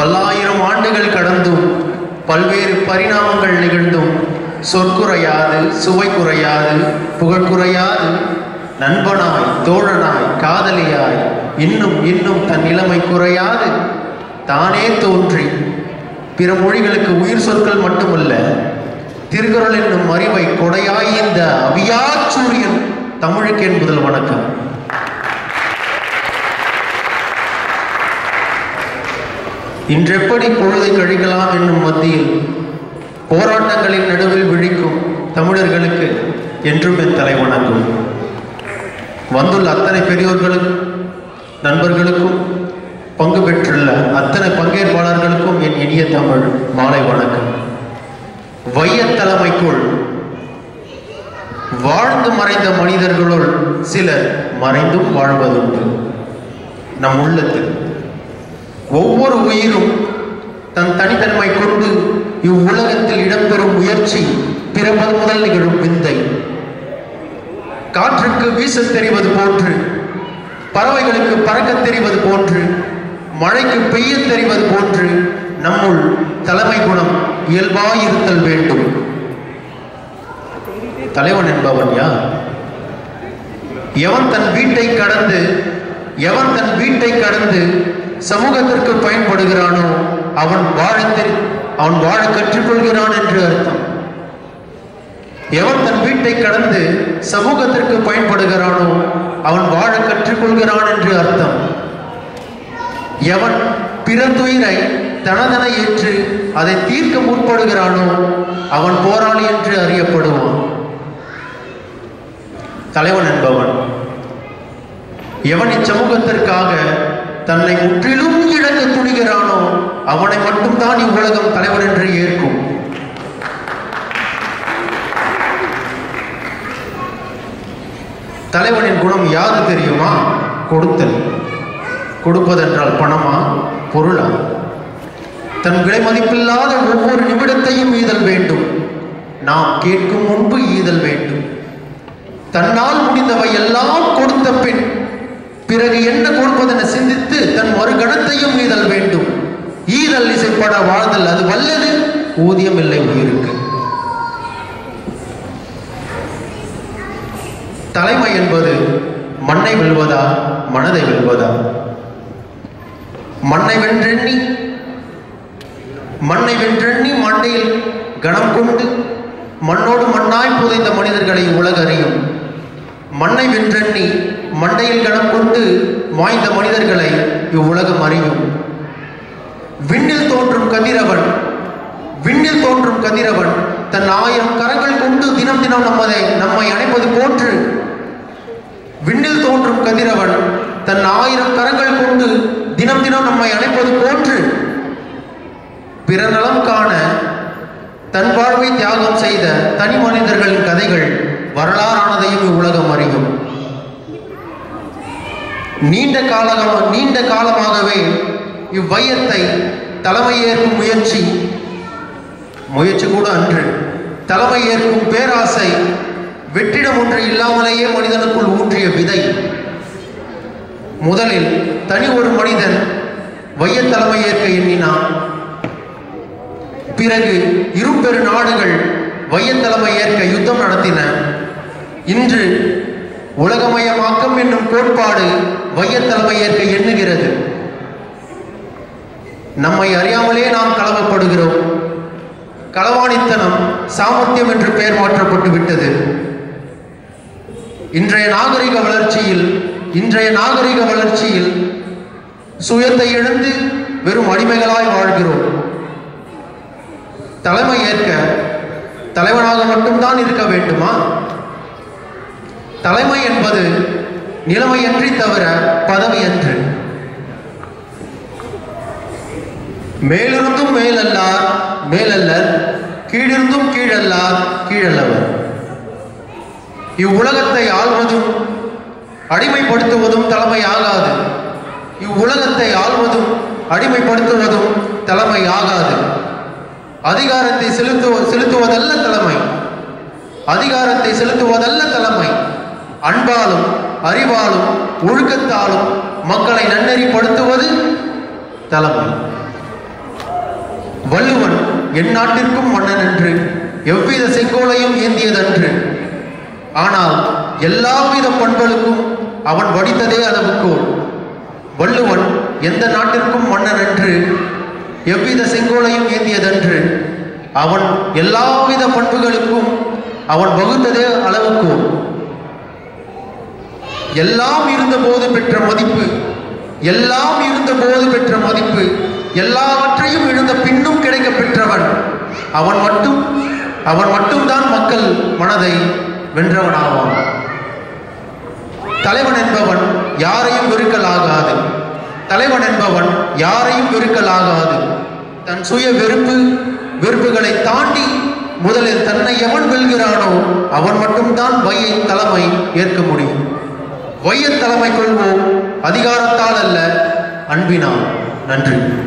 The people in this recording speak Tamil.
பல்லாயிரம் ஆண்டுகள் கடந்தும் பல்வேறு பரிணாமங்கள் நிகழ்ந்தும் சொற்குறையாது சுவை குறையாது புகழ் குறையாது நண்பனாய் தோழனாய் காதலியாய் இன்னும் இன்னும் தன் நிலைமை குறையாது தானே தோன்றி பிற மொழிகளுக்கு உயிர் சொற்கள் மட்டுமல்ல திருக்குறள் என்னும் அறிவை கொடையாய் இந்த அவியாச்சூரியன் தமிழுக்கு என்பதில் வணக்கம் இன்றெப்படி பொழுதை கழிக்கலாம் என்னும் மத்தியில் போராட்டங்களின் நடுவில் விழிக்கும் தமிழர்களுக்கு என்றும் என் தலை வணங்கும் வந்துள்ள அத்தனை பெரியோர்களுக்கும் நண்பர்களுக்கும் பங்கு பெற்றுள்ள அத்தனை பங்கேற்பாளர்களுக்கும் என் இனிய தமிழ் மாலை வணக்கம் வையத் தலைமைக்குள் வாழ்ந்து மறைந்த மனிதர்களுள் சிலர் மறைந்தும் வாழ்வதுண்டு நம் உள்ளத்தில் ஒவ்வொரு உயிரும் தன் தனித்தன்மை கொண்டு இவ்வுலகத்தில் இடம்பெறும் முயற்சி பிறப்பது முதல் நிகழும் விந்தை காற்றுக்கு வீசத் தெரிவது போன்று பறவைகளுக்கு பறக்கத் தெரிவது போன்று மழைக்கு பெய்யத் தெரிவது போன்று நம்முள் தலைமை குணம் இயல்பாயிருத்தல் வேண்டும் தலைவன் என்பவன் யார் எவன் தன் வீட்டை கடந்து எவன் தன் வீட்டை கடந்து சமூகத்திற்கு பயன்படுகிறானோ அவன் வாழத்தில் அவன் வாழ கற்றுக்கொள்கிறான் என்று அர்த்தம் எவன் தன் வீட்டை கடந்து சமூகத்திற்கு பயன்படுகிறானோ அவன் வாழ கற்றுக்கொள்கிறான் என்று அர்த்தம் எவன் பிற துயரை தனதென ஏற்று அதை தீர்க்க முற்படுகிறானோ அவன் போராளி என்று அறியப்படுவான் தலைவன் என்பவன் எவன் இச்சமூகத்திற்காக தன்னை முற்றிலும் இழக்க துணிகிறானோ அவனை மட்டும்தான் இவ்வுலகம் தலைவன் என்று ஏற்கும் தலைவனின் குணம் யாது தெரியுமா கொடுத்தல் கொடுப்பதென்றால் பணமா பொருளா தன் விலை மதிப்பில்லாத ஒவ்வொரு நிமிடத்தையும் ஈதல் வேண்டும் நாம் கேட்கும் முன்பு ஈதல் வேண்டும் தன்னால் முடிந்தவை எல்லாம் கொடுத்த பின் பிறகு என்ன கொடுப்பதென சிந்தித்து தன் மறுகணத்தையும் ஈதல் வேண்டும் ஈதல் இசைப்பட வாழ்தல் அது வல்லது ஊதியம் இல்லை உயிருக்கு தலைமை என்பது மண்ணை வெல்வதா மனதை வெல்வதா மண்ணை வென்றெண்ணி மண்ணை வென்றெண்ணி மண்டையில் கணம் கொண்டு மண்ணோடு மண்ணாய் புதைந்த மனிதர்களை உலகறியும் மண்ணை வென்றெண்ணி மண்டையில் கணம் கொண்டு வாய்ந்த மனிதர்களை இவ்வுலகம் அறியும் விண்ணில் தோன்றும் கதிரவன் விண்ணில் தோன்றும் கதிரவன் தன் ஆயிரம் கரங்கள் கொண்டு தினம் தினம் நம்மதை நம்மை அணைப்பது போன்று விண்ணில் தோன்றும் கதிரவன் தன் ஆயிரம் கரங்கள் கொண்டு தினம் தினம் நம்மை அணைப்பது போன்று பிற நலம் காண தன் வாழ்வை தியாகம் செய்த தனி மனிதர்களின் கதைகள் வரலாறானதையும் இவ்வுலகம் அறியும் நீண்ட காலமாக நீண்ட காலமாகவே இவ்வையத்தை தலைமை ஏற்கும் முயற்சி முயற்சி கூட அன்று தலைமை ஏற்கும் பேராசை வெற்றிடம் ஒன்று இல்லாமலேயே மனிதனுக்குள் ஊன்றிய விதை முதலில் தனி ஒரு மனிதன் வைய தலைமை ஏற்க எண்ணினான் பிறகு இருபெரு நாடுகள் வைய தலைமை ஏற்க யுத்தம் நடத்தின இன்று உலகமயமாக்கம் என்னும் கோட்பாடு வைய தலைமை ஏற்க எண்ணுகிறது நம்மை அறியாமலே நாம் களவப்படுகிறோம் களவாணித்தனம் சாமர்த்தியம் என்று பெயர் மாற்றப்பட்டு விட்டது இன்றைய நாகரிக வளர்ச்சியில் இன்றைய நாகரிக வளர்ச்சியில் சுயத்தை இழந்து வெறும் அடிமைகளாய் வாழ்கிறோம் தலைமை ஏற்க தலைவனாக மட்டும்தான் இருக்க வேண்டுமா தலைமை என்பது நிலைமையன்றி தவிர பதவி அன்று மேலிருந்தும் மேலல்லார் மேலல்லர் கீழிருந்தும் கீழல்லார் கீழல்லவர் இவ்வுலகத்தை ஆள்வதும் அடிமைப்படுத்துவதும் தலைமை ஆகாது இவ்வுலகத்தை ஆள்வதும் அடிமைப்படுத்துவதும் தலைமை ஆகாது அதிகாரத்தை செலுத்துவ செலுத்துவதல்ல தலைமை அதிகாரத்தை செலுத்துவதல்ல தலைமை அன்பாலும் அறிவாலும் ஒழுக்கத்தாலும் மக்களை நன்னெறிப்படுத்துவது தலைமை வள்ளுவன் என் நாட்டிற்கும் மன்னன் என்று எவ்வித செங்கோலையும் ஏந்தியதன்று ஆனால் எல்லாவித பண்புகளுக்கும் அவன் வடித்ததே அளவுகோல் வள்ளுவன் எந்த நாட்டிற்கும் மன்னன் என்று எவ்வித செங்கோலையும் ஏந்தியதன்று அவன் எல்லாவித பண்புகளுக்கும் அவன் வகுத்ததே அளவுகோல் எல்லாம் இருந்தபோது பெற்ற மதிப்பு எல்லாம் இருந்தபோது பெற்ற மதிப்பு எல்லாவற்றையும் இழந்த பின்னும் கிடைக்க பெற்றவன் அவன் மட்டும் அவன் மட்டும்தான் மக்கள் மனதை வென்றவனாவான் தலைவன் என்பவன் யாரையும் வெறுக்கலாகாது தலைவன் என்பவன் யாரையும் வெறுக்கலாகாது தன் சுய வெறுப்பு வெறுப்புகளை தாண்டி முதலில் தன்னை எவன் வெல்கிறானோ அவன் மட்டும்தான் வையை தலைமை ஏற்க முடியும் வைய தலைமை கொள்வோம் அதிகாரத்தால் அல்ல அன்பினால் நன்றி